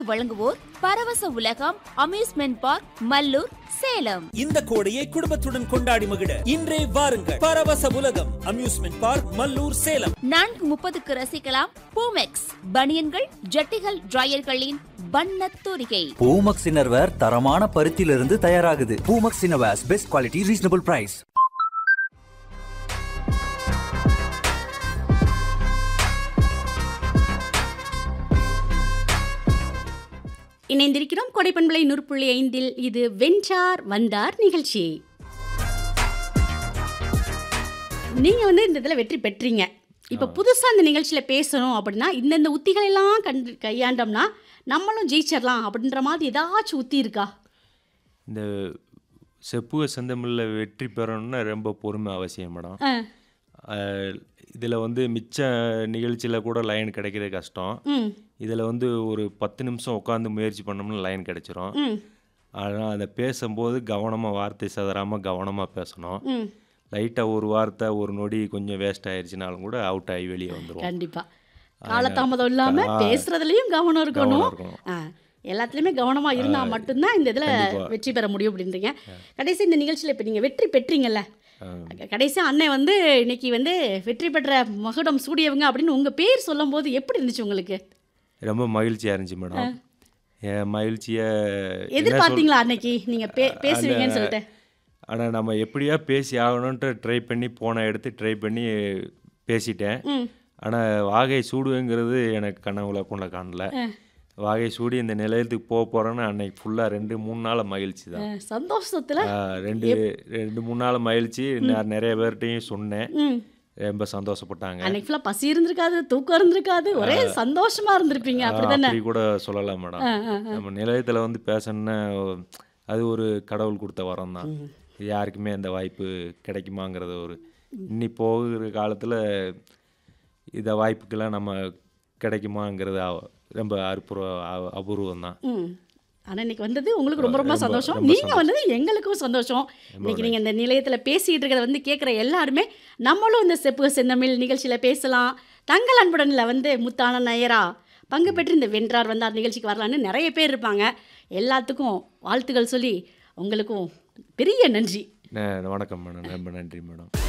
வழங்குவோர் பரவச உலகம் அம்யூஸ்மெண்ட் பார்க் மல்லூர் சேலம் இந்த கோடையை குடும்பத்துடன் கொண்டாடி மகிழ இன்றே வாருங்கள் பரவச உலகம் அம்யூஸ்மெண்ட் பார்க் மல்லூர் சேலம் நான்கு முப்பதுக்கு ரசிக்கலாம் பூமெக்ஸ் பனியன்கள் ஜட்டிகள் டிரையர்களின் வண்ணத் தூரிகை பூமக்ஸ் இன்னர்வேர் தரமான பருத்தியிலிருந்து தயாராகுது Poomex innerwears best quality reasonable price இணைந்திருக்கிறோம் கொடைப்பண்பளை நூற்புள்ளி ஐந்தில் இது வென்றார் வந்தார் நிகழ்ச்சி நீங்க வந்து இந்த இதில் வெற்றி பெற்றீங்க இப்போ புதுசாக இந்த நிகழ்ச்சியில் பேசணும் அப்படின்னா இந்தந்த உத்திகள் எல்லாம் கண்டு கையாண்டோம்னா நம்மளும் ஜெயிச்சிடலாம் அப்படின்ற மாதிரி ஏதாச்சும் உத்தி இருக்கா இந்த செப்புக செந்தமிழில் வெற்றி பெறணும்னா ரொம்ப பொறுமை அவசியம் மேடம் ஆ, இதில் வந்து மிச்ச நிகழ்ச்சியில் கூட லைன் கிடைக்கிறது கஷ்டம் ம் இதில் வந்து ஒரு பத்து நிமிஷம் உட்காந்து முயற்சி பண்ணோம்னா லைன் கிடைச்சிரும் ம் ஆனால் அதை பேசும்போது கவனமாக வார்த்தை சதறாமல் கவனமாக பேசணும் ம் லைட்டாக ஒரு வார்த்தை ஒரு நொடி கொஞ்சம் வேஸ்ட் ஆயிடுச்சுனாலும் கூட அவுட் ஆகி வெளியே வந்துடும் கண்டிப்பா காலதாமதம் இல்லாம ஆ. பேசுறதுலயும் கவனம் இருக்கணும் கவனம் இருக்கணும். ஆ, எல்லாத்துலயுமே கவனமா இருந்தா மட்டும்தான் இந்த இதுல கண்டிப்பா. வெற்றி பெற முடியும் அப்படின்றீங்க கடைசி இந்த நிகழ்ச்சியில இப்ப நீங்க வெற்றி பெற்றீங்கல்ல ஆ. கடைசி அண்ணன் வந்து இன்னைக்கு வந்து வெற்றி பெற்ற மகுடம் சூடியவங்க அப்படின்னு உங்க பேர் சொல்லும்போது எப்படி இருந்துச்சு உங்களுக்கு ரொம்ப மகிழ்ச்சியாக இருந்துச்சு மேடம் என் மகிழ்ச்சியை எதிர்பார்த்தீங்களா அன்னைக்கு நீங்க பே- பேசுவீங்கன்னு சொல்லிட்டு ஆனால் நம்ம எப்படியா பேசி ஆகணுன்ட்டு ட்ரை பண்ணி போன எடுத்து ட்ரை பண்ணி பேசிட்டேன் ம் ஆனால் வாகை சூடுங்கிறது எனக்கு கனவுல கொண்ட காணல வாகை சூடி இந்த நிலையத்துக்கு போக போகிறேன்னு அன்னைக்கு ஃபுல்லாக ரெண்டு மூணு நாள் மகிழ்ச்சி ஆ, தான் சந்தோஷத்துல ஆ, ரெண்டு ரெண்டு மூணு நாள் மகிழ்ச்சி நான் நிறைய பேர்கிட்டையும் சொன்னேன் ம் ரொம்ப சந்தோஷப்பட்டாங்க அன்னைக்கு ஃபுல்லா பசி இருந்திருக்காது தூக்கம் இருந்திருக்காது ஒரே சந்தோஷமா இருந்திருப்பீங்க ஆ, அப்படிதானே அப்படி கூட சொல்லலாம் மேடம் நம்ம நிலையத்தில் வந்து பேசணுன்னா அது ஒரு கடவுள் கொடுத்த வரம் தான் யாருக்குமே அந்த வாய்ப்பு கிடைக்குமாங்கிறது ஒரு இன்னி போகிற காலத்தில் இந்த வாய்ப்புக்கெல்லாம் நம்ம கிடைக்குமாங்கிறது அ- ரொம்ப அற்புற அ- அபூர்வம் தான் ம் ஆனால் இன்னைக்கு வந்தது உங்களுக்கு ரொம்ப ரொம்ப ரொம்ப- சந்தோஷம் ரொம்ப நீங்கள் வந்தது எங்களுக்கும் சந்தோஷம் இன்னைக்கு நீங்கள் இந்த நிலையத்தில் பேசிகிட்டு இருக்கிறத வந்து கேட்குற எல்லாருமே நம்மளும் இந்த செப்பு செந்தமிழ் நிகழ்ச்சியில் பேசலாம் தங்கள் அன்புடனில் வந்து முத்தான நயரா பங்கு பெற்று இந்த வென்றார் வந்தார் நிகழ்ச்சிக்கு வரலான்னு நிறைய பேர் இருப்பாங்க எல்லாத்துக்கும் வாழ்த்துக்கள் சொல்லி உங்களுக்கும் பெரிய நன்றி ந- வணக்கம் மேடம் ரொம்ப நன்றி மேடம்